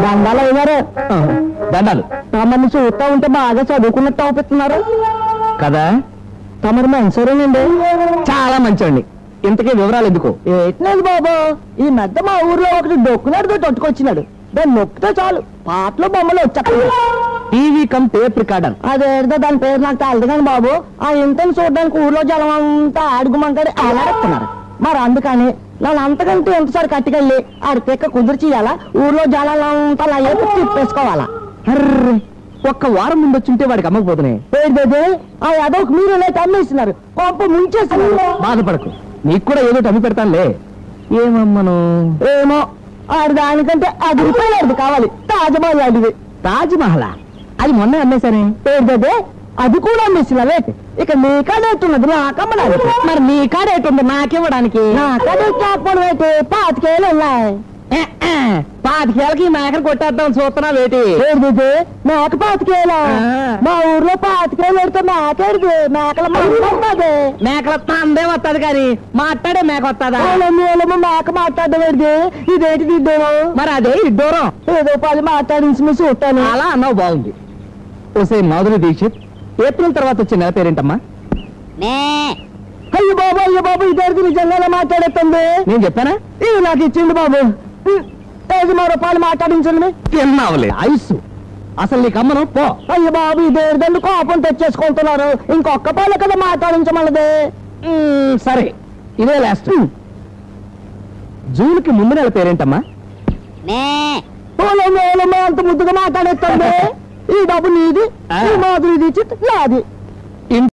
దండాలు అయ్యారు దండాలు తమని చూస్తా ఉంటే బాగా చదువుకున్నట్టు అవుతున్నారు కదా తమరు మంచివారేనండి చాలా మంచివండి ఇంతకీ వివరాలు ఎందుకు ఏట్లేదు బాబు ఈ మధ్య మా ఊర్లో ఒకటి డొక్కునాడు తొట్టుకొచ్చినాడు దాన్ని నొక్కితే చాలు పాటలు బొమ్మలు వచ్చాయి టీవీ కమ్ టేప్ రికార్డర్ అదేదో దాని పేరు నాకు తెలదు కానీ బాబు ఆ ఇంటిని చూడడానికి ఊర్లో జనం అంతా అడుగుమంటారు అలాడేస్తున్నారు మరి అందుకని నన్ను అంతకంటే ఎంతసారి కట్టుకెళ్ళి ఆడి పిక్క కుదిర్చియాలా ఊర్లో జనాలంతా నా ఏపు తిప్పేసుకోవాలా అర్రే ఒక్క వారం ముందు వచ్చింటే వాడికి అమ్మకపోతున్నాయి ఏంటది ఆ యాదవ్కి మీరు లేట్ అమ్మేస్తున్నారు కొంప ముంచేస్తున్నారు బాధపడకు నీకు కూడా ఏదో అమ్మి పెడతానులే ఏమమ్మను ఏమో ఆడి దానికంటే అది రూపాయలు కావాలి తాజమహల్ అడిగి తాజ్ మహలా అది మొన్న అమ్మేశానే ఏంటది అది కూడా అమ్మేసినవే ఇక నీ కాడేట్టున్నది నాకమ్మడానికి మరి నీ కాడ ఎటుంది నాకివ్వడానికి నా కాడే చెప్పడం ఏంటి పాతికేళ్ళు ఉన్నాయి ఏ, ఏ, పాతికేళ్ళకి ఈ మేకను కొట్టేద్దాం చూస్తున్నా వేటి ఏంటిది మేక పాతికేలా ఆ. మా ఊర్లో పాతికేలు పెడితే మేకేడిది మేకల మాట్లాడుతుంది మేకల తందే వస్తుంది కానీ మాట్లాడే మేక వస్తుందా మేళము మేక మాట్లాడవేడిది ఇదేంటి దిద్దాను మరి అదే ఇడ్డూరం ఏదో పది మాట్లాడించి మీ చూస్తాను అలా అన్నావు బాగుంది ఓసే మాధురి దీక్షిత్ ఏప్రిల్ తర్వాత వచ్చే నెల పేరేంటమ్మా అయ్యో బాబు అయ్యో బాబు ఇదేంటి నిజంగానే మాట్లాడుతుంది నేను చెప్పానా ఇది నాకు ఇచ్చింది బాబు ఐదు మరో రూపాయలు మాట్లాడించండి తిన్నావులే ఐసు అసలు నీకు అమ్మను పో అయ్యో బాబు ఇదేంటి కోపం తెచ్చేసుకుంటున్నారు ఇంకొక్క పాలు కదా మాట్లాడించమన్నది మ్మ్, సరే ఇదే లాస్ట్ జూన్ కి ముందు నెల పేరేంటమ్మా ఓలమ్మ, ఓలమ్మ, అంత ముద్దుగా మాట్లాడేస్తుంది ఈ డబ్బు నీది ఈ మాధురి దీక్షిత్ నాది